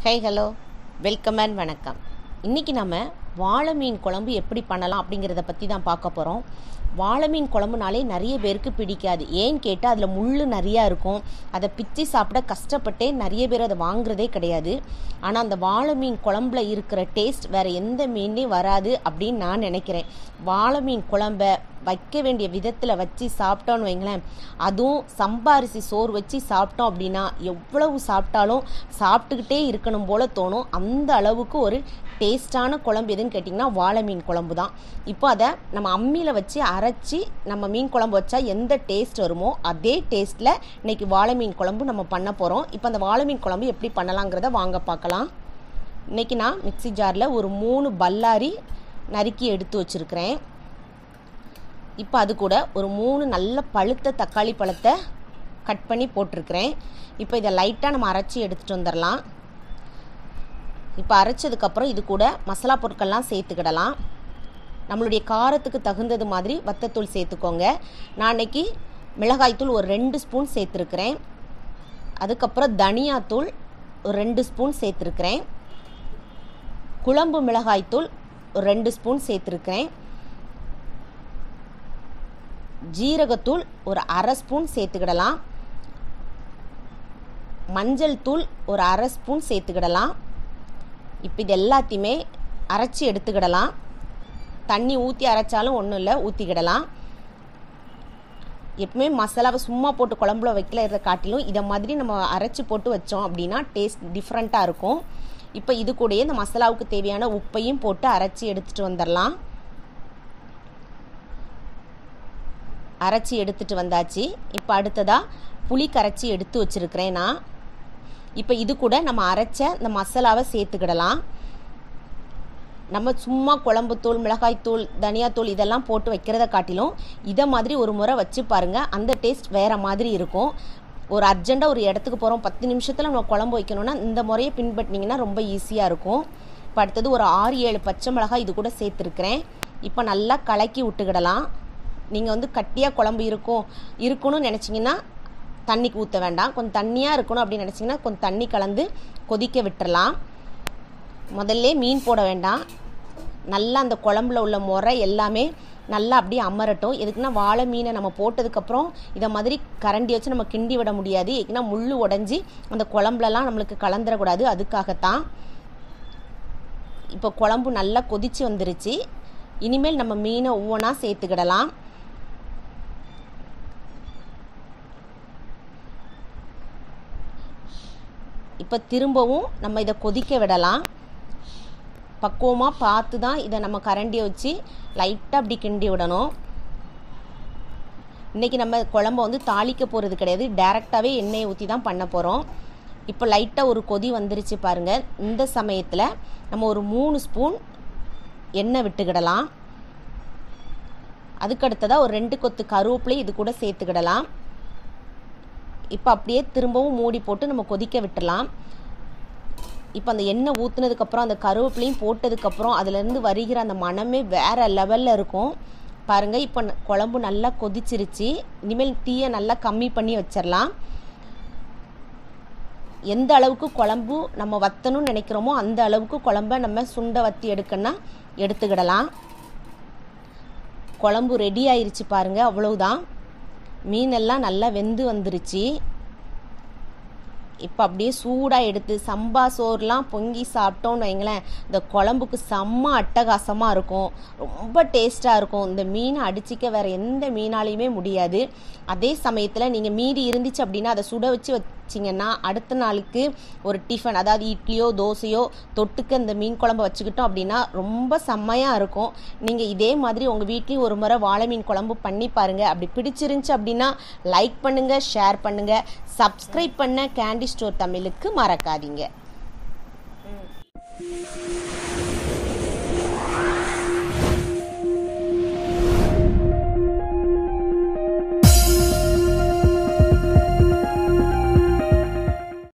high hello welcome and வணக்கம் இன்றைக்கி நம்ம வாழை மீன் குழம்பு எப்படி பண்ணலாம் அப்படிங்கிறத பற்றி தான் பார்க்க போகிறோம் வாழை மீன் குழம்புனாலே நிறைய பேருக்கு பிடிக்காது ஏன்னு கேட்டால் அதில் முள் நிறையா இருக்கும் அதை பிச்சு சாப்பிட கஷ்டப்பட்டே நிறைய பேர் அதை வாங்குறதே கிடையாது ஆனால் அந்த வாழை மீன் குழம்புல இருக்கிற டேஸ்ட் வேறு எந்த மீன்லேயும் வராது அப்படின்னு நான் நினைக்கிறேன் வாழை மீன் குழம்ப வைக்க வேண்டிய விதத்தில் வச்சு சாப்பிட்டோன்னு வைங்களேன் அதுவும் சம்பா அரிசி சோறு வச்சு சாப்பிட்டோம் அப்படின்னா எவ்வளவு சாப்பிட்டாலும் சாப்பிட்டுக்கிட்டே இருக்கணும் போல தோணும் அந்த அளவுக்கு ஒரு டேஸ்டான குழம்பு எதுன்னு கேட்டிங்கன்னா வாழை மீன் குழம்பு தான் இப்போ அதை நம்ம அம்மியில் வச்சு அரைச்சி நம்ம மீன் குழம்பு வச்சா எந்த டேஸ்ட் வருமோ அதே டேஸ்ட்டில் இன்னைக்கு வாழை மீன் குழம்பு நம்ம பண்ண போகிறோம் இப்போ அந்த வாழை மீன் குழம்பு எப்படி பண்ணலாங்கிறத வாங்க பார்க்கலாம் இன்றைக்கி நான் மிக்ஸி ஜாரில் ஒரு மூணு பல்லாரி நறுக்கி எடுத்து வச்சுருக்கிறேன் இப்போ அது கூட ஒரு மூணு நல்ல பழுத்த தக்காளி பழத்தை கட் பண்ணி போட்டிருக்கிறேன் இப்போ இதை லைட்டாக நம்ம அரைச்சி எடுத்துகிட்டு வந்துடலாம் இப்போ அரைச்சதுக்கப்புறம் இது கூட மசாலா பொருட்கள்லாம் சேர்த்துக்கிடலாம் நம்மளுடைய காரத்துக்கு தகுந்தது மாதிரி வத்தத்தூள் சேர்த்துக்கோங்க நான் அன்னைக்கு மிளகாய்த்தூள் ஒரு ரெண்டு ஸ்பூன் சேர்த்துருக்கிறேன் அதுக்கப்புறம் தனியாத்தூள் ஒரு ரெண்டு ஸ்பூன் சேர்த்துருக்கிறேன் குழம்பு மிளகாய்த்தூள் ஒரு ரெண்டு ஸ்பூன் சேர்த்துருக்கிறேன் ஜீரகத்தூள் ஒரு அரை ஸ்பூன் சேர்த்துக்கிடலாம் மஞ்சள் தூள் ஒரு அரை ஸ்பூன் சேர்த்துக்கிடலாம் இப்போ இது எல்லாத்தையுமே அரைச்சி எடுத்துக்கிடலாம் தண்ணி ஊற்றி அரைச்சாலும் ஒன்றும் இல்லை ஊற்றிக்கிடலாம் எப்பவுமே மசாலாவை சும்மா போட்டு குழம்புல வைக்கல இருக்கிற காட்டிலும் இதை மாதிரி நம்ம அரைச்சி போட்டு வச்சோம் அப்படின்னா டேஸ்ட் டிஃப்ரெண்ட்டாக இருக்கும் இப்போ இது கூடயே இந்த மசாலாவுக்கு தேவையான உப்பையும் போட்டு அரைச்சி எடுத்துகிட்டு வந்துடலாம் அரைச்சி எடுத்துகிட்டு வந்தாச்சு இப்போ அடுத்ததாக புளி கரைச்சி எடுத்து வச்சுருக்கிறேன் நான் இப்போ இது கூட நம்ம அரைச்ச இந்த மசாலாவை சேர்த்துக்கிடலாம் நம்ம சும்மா குழம்புத்தூள் மிளகாய்த்தூள் தனியாத்தூள் இதெல்லாம் போட்டு வைக்கிறத காட்டிலும் இதை மாதிரி ஒரு முறை வச்சு பாருங்கள் அந்த டேஸ்ட் வேறு மாதிரி இருக்கும் ஒரு அர்ஜெண்ட்டாக ஒரு இடத்துக்கு போகிறோம் பத்து நிமிஷத்தில் நம்ம குழம்பு வைக்கணும்னா இந்த முறையை பின்பற்றினீங்கன்னா ரொம்ப ஈஸியாக இருக்கும் இப்போ அடுத்தது ஒரு ஆறு ஏழு பச்சை மிளகாய் இது கூட சேர்த்துருக்குறேன் இப்போ நல்லா கலக்கி விட்டுக்கிடலாம் நீங்கள் வந்து கட்டியாக குழம்பு இருக்கும் இருக்கணும்னு நினச்சிங்கன்னா தண்ணிக்கு ஊற்ற வேண்டாம் கொஞ்சம் தண்ணியாக இருக்கணும் அப்படின்னு நினச்சிங்கன்னா கொஞ்சம் தண்ணி கலந்து கொதிக்க விட்டுறலாம் முதல்ல மீன் போட வேண்டாம் நல்லா அந்த குழம்புல உள்ள முறை எல்லாமே நல்லா அப்படியே அமரட்டும் எதுக்குன்னா வாழை மீனை நம்ம போட்டதுக்கப்புறம் இதை மாதிரி கரண்டி வச்சு நம்ம கிண்டி விட முடியாது ஏன்னா முள் உடஞ்சி அந்த குழம்புலலாம் நம்மளுக்கு கலந்துடக்கூடாது அதுக்காகத்தான் இப்போ குழம்பு நல்லா கொதிச்சு வந்துருச்சு இனிமேல் நம்ம மீனை ஒவ்வொன்றா சேர்த்துக்கிடலாம் இப்போ திரும்பவும் நம்ம இதை கொதிக்க விடலாம் பக்குவமாக பார்த்து தான் இதை நம்ம கரண்டியை வச்சு லைட்டாக அப்படி கிண்டி விடணும் இன்றைக்கி நம்ம குழம்ப வந்து தாளிக்க போகிறது கிடையாது டேரெக்டாகவே எண்ணெயை ஊற்றி தான் பண்ண போகிறோம் இப்போ லைட்டாக ஒரு கொதி வந்துருச்சு பாருங்கள் இந்த சமயத்தில் நம்ம ஒரு மூணு ஸ்பூன் எண்ணெய் விட்டுக்கிடலாம் அதுக்கடுத்ததாக ஒரு ரெண்டு கொத்து கருவேப்பிலை இது கூட சேர்த்துக்கிடலாம் இப்போ அப்படியே திரும்பவும் மூடி போட்டு நம்ம கொதிக்க விட்டுடலாம் இப்போ அந்த எண்ணெய் ஊற்றுனதுக்கப்புறம் அந்த கருவேப்பிலையும் போட்டதுக்கப்புறம் அதுலேருந்து வருகிற அந்த மனமே வேறு லெவலில் இருக்கும் பாருங்கள் இப்போ குழம்பு நல்லா கொதிச்சிருச்சு இனிமேல் தீயை நல்லா கம்மி பண்ணி வச்சிடலாம் எந்த அளவுக்கு குழம்பு நம்ம வத்தணும்னு நினைக்கிறோமோ அந்த அளவுக்கு குழம்ப நம்ம சுண்டை வத்தி எடுக்கணும்னா எடுத்துக்கிடலாம் குழம்பு ரெடி ஆயிருச்சு பாருங்கள் அவ்வளவுதான் மீனெல்லாம் நல்லா வெந்து வந்துருச்சு இப்போ அப்படியே சூடாக எடுத்து சம்பா சோறுலாம் பொங்கி சாப்பிட்டோன்னு வைங்களேன் இந்த குழம்புக்கு செம்ம அட்டகாசமாக இருக்கும் ரொம்ப டேஸ்ட்டாக இருக்கும் இந்த மீனை அடிச்சிக்க வேறு எந்த மீனாலையுமே முடியாது அதே சமயத்தில் நீங்கள் மீதி இருந்துச்சு அப்படின்னா அதை சுட வச்சு வச்சிங்கன்னா அடுத்த நாளுக்கு ஒரு டிஃபன் அதாவது இட்லியோ தோசையோ தொட்டுக்க இந்த மீன் குழம்பு வச்சுக்கிட்டோம் அப்படின்னா ரொம்ப செம்மையாக இருக்கும் நீங்கள் இதே மாதிரி உங்கள் வீட்லேயும் ஒரு முறை வாழை மீன் குழம்பு பண்ணி பாருங்கள் அப்படி பிடிச்சிருந்துச்சு அப்படின்னா லைக் பண்ணுங்கள் ஷேர் பண்ணுங்கள் சப்ஸ்கிரைப் பண்ண கேண்டி ஸ்டோர் தமிழுக்கு மறக்காதீங்க